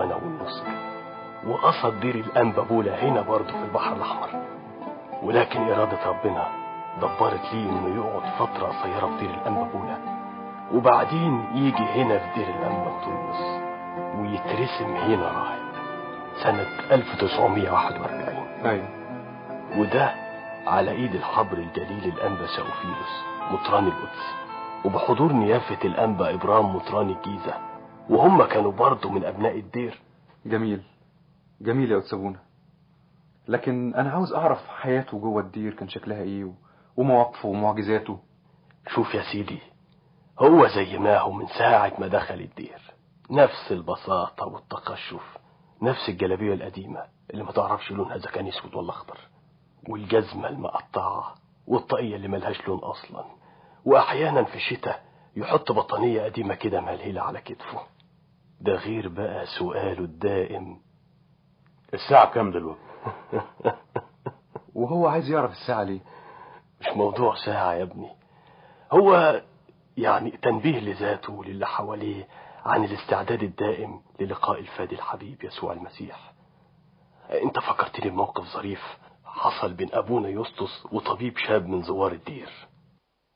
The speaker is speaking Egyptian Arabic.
سنة ونص وقصد دير الأنبابولة هنا برضه في البحر الأحمر ولكن إرادة ربنا دبرت ليه إنه يقعد فترة قصيرة في دير الأنبابولة وبعدين يجي هنا في دير الأنبا بطرس ويترسم هنا راهب سنة 1941 ايوه وده على ايد الحبر الجليل الانبا ساوفيروس مطران القدس وبحضور نيافة الانبا ابرام مطران الجيزة وهم كانوا برضه من ابناء الدير جميل جميل يا أتسابونا لكن أنا عاوز أعرف حياته جوه الدير كان شكلها إيه و- ومواقفه ومعجزاته شوف يا سيدي هو زي ما هو من ساعة ما دخل الدير نفس البساطة والتقشف نفس الجلابية القديمة اللي ما تعرفش لونها إذا كان أسود ولا أخضر والجزمة المقطعة والطاقية اللي ملهاش لون أصلا وأحيانا في الشتاء يحط بطانية قديمة كده ملهيلة على كتفه ده غير بقى سؤاله الدائم الساعة كام دلوقتي وهو عايز يعرف الساعة ليه مش موضوع ساعة يا ابني هو يعني تنبيه لذاته وللي حواليه عن الاستعداد الدائم للقاء الفادي الحبيب يسوع المسيح انت فكرتني بموقف ظريف حصل بين ابونا يسطس وطبيب شاب من زوار الدير